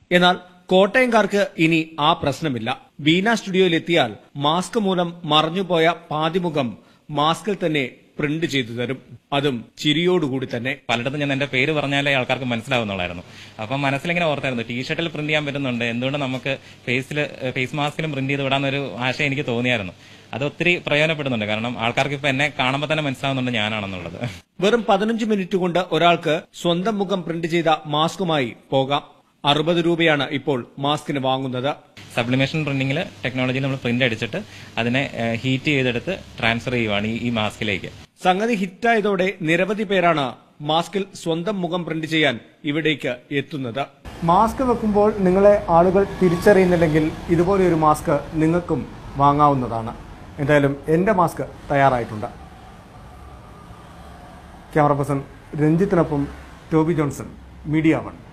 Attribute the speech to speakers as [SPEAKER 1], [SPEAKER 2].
[SPEAKER 1] എന്നാൽ കോട്ടയംകാർക്ക് ഇനി ആ പ്രശ്നമില്ല വീണ സ്റ്റുഡിയോയിലെത്തിയാൽ മാസ്ക് മൂലം മറഞ്ഞുപോയ പാതിമുഖം മാസ്കിൽ തന്നെ പ്രിന്റ് ചെയ്തു തരും അതും ചിരിയോടുകൂടി തന്നെ
[SPEAKER 2] പലയിടത്തും ഞാൻ എന്റെ പേര് പറഞ്ഞാലേ ആൾക്കാർക്ക് മനസ്സിലാവുന്നുള്ളായിരുന്നു അപ്പം മനസ്സിലിങ്ങനെ ഓർത്തായിരുന്നു ടീഷർട്ടിൽ പ്രിന്റ് ചെയ്യാൻ പറ്റുന്നുണ്ട് എന്തുകൊണ്ട് നമുക്ക് ഫേസിൽ ഫേസ് മാസ്കിലും പ്രിന്റ് ചെയ്ത് വിടാന്നൊരു ആശയം എനിക്ക് തോന്നിയായിരുന്നു അത് ഒത്തിരി പ്രയോജനപ്പെടുന്നുണ്ട് കാരണം ആൾക്കാർക്ക് ഇപ്പൊ എന്നെ കാണുമ്പോൾ തന്നെ മനസ്സിലാവുന്നുണ്ട് ഞാനാണെന്നുള്ളത്
[SPEAKER 1] വെറും പതിനഞ്ച് മിനിറ്റ് കൊണ്ട് ഒരാൾക്ക് സ്വന്തം മുഖം പ്രിന്റ് ചെയ്ത മാസ്കുമായി പോകാം അറുപത് രൂപയാണ് ഇപ്പോൾ മാസ്കിന് വാങ്ങുന്നത്
[SPEAKER 2] സബ്ലിമേഷൻ പ്രിന്റിംഗിൽ ടെക്നോളജിയിൽ നമ്മൾ പ്രിന്റ് അടിച്ചിട്ട് അതിനെ ഹീറ്റ് ചെയ്തെടുത്ത് ട്രാൻസ്ഫർ ചെയ്യുവാണ് ഈ- ഈ മാസ്കിലേക്ക്
[SPEAKER 1] സംഗതി ഹിറ്റായതോടെ നിരവധി പേരാണ് മാസ്കിൽ സ്വന്തം മുഖം പ്രിന്റ് ചെയ്യാൻ ഇവിടേക്ക് എത്തുന്നത് മാസ്ക് വെക്കുമ്പോൾ നിങ്ങളെ ആളുകൾ തിരിച്ചറിയുന്നില്ലെങ്കിൽ ഇതുപോലെ ഒരു മാസ്ക് നിങ്ങൾക്കും വാങ്ങാവുന്നതാണ് എന്തായാലും എന്റെ മാസ്ക് തയ്യാറായിട്ടുണ്ട് ക്യാമറ പേഴ്സൺ രഞ്ജിത്തിനൊപ്പം ടോബി ജോൺസൺ മീഡിയ വൺ